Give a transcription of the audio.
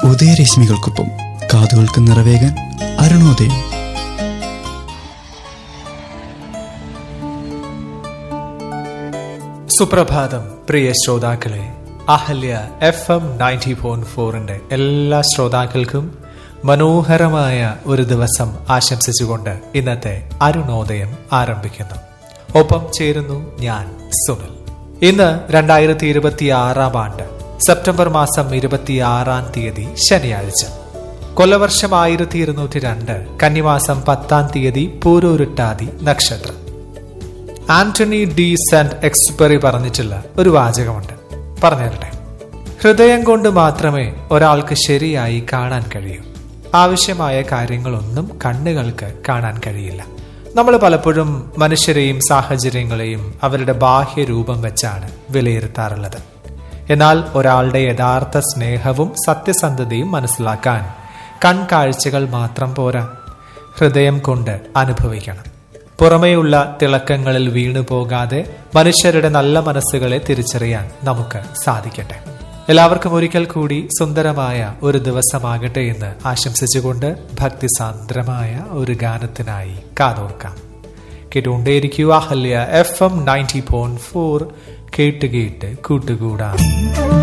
ഉദയരശ്മികൾക്കൊപ്പം കാതുകൾക്ക് നിറവേകാൻ അരുണോദയം സുപ്രഭാതം പ്രിയ ശ്രോതാക്കളെ Ahalya F M ninety point ഫോറിന്റെ എല്ലാ ശ്രോതാക്കൾക്കും മനോഹരമായ ഒരു ദിവസം ആശംസിച്ചുകൊണ്ട് ഇന്നത്തെ അരുണോദയം ആരംഭിക്കുന്നു ഒപ്പം ചേരുന്നു ഞാൻ സുനിൽ ഇന്ന് രണ്ടായിരത്തി ഇരുപത്തി ആറാം ആണ്ട് സെപ്റ്റംബർ മാസം ഇരുപത്തിയാറാം തീയതി ശനിയാഴ്ച കൊല്ലവർഷം ആയിരത്തി ഇരുന്നൂറ്റി രണ്ട് കന്നിമാസം പത്താം തീയതി പൂരോരുട്ടാതി നക്ഷത്രം ആന്റണി ഡി സെന്റ് എക്സ്പെറി പറഞ്ഞിട്ടുള്ള ഒരു വാചകമുണ്ട് പറഞ്ഞു തരട്ടെ ഹൃദയം കൊണ്ട് മാത്രമേ ഒരാൾക്ക് ശരിയായി കാണാൻ കഴിയൂ ആവശ്യമായ കാര്യങ്ങളൊന്നും കണ്ണുകൾക്ക് കാണാൻ കഴിയില്ല നമ്മൾ പലപ്പോഴും മനുഷ്യരെയും സാഹചര്യങ്ങളെയും അവരുടെ ബാഹ്യ രൂപം വെച്ചാണ് വിലയിരുത്താറുള്ളത് എന്നാൽ ഒരാളുടെ യഥാർത്ഥ സ്നേഹവും സത്യസന്ധതയും മനസ്സിലാക്കാൻ കൺകാഴ്ചകൾ മാത്രം പോരാ ഹൃദയം കൊണ്ട് അനുഭവിക്കണം പുറമേയുള്ള തിളക്കങ്ങളിൽ വീണു പോകാതെ മനുഷ്യരുടെ നല്ല മനസ്സുകളെ തിരിച്ചറിയാൻ നമുക്ക് സാധിക്കട്ടെ എല്ലാവർക്കും ഒരിക്കൽ കൂടി സുന്ദരമായ ഒരു ദിവസമാകട്ടെ എന്ന് ആശംസിച്ചുകൊണ്ട് ഭക്തിസാന്ദ്രമായ ഒരു ഗാനത്തിനായി കാതോർക്കാം കേട്ടുകൊണ്ടേയിരിക്കുക Ahalya F M ninety point four കേട്ട് കേട്ട് കൂട്ടുകൂടാം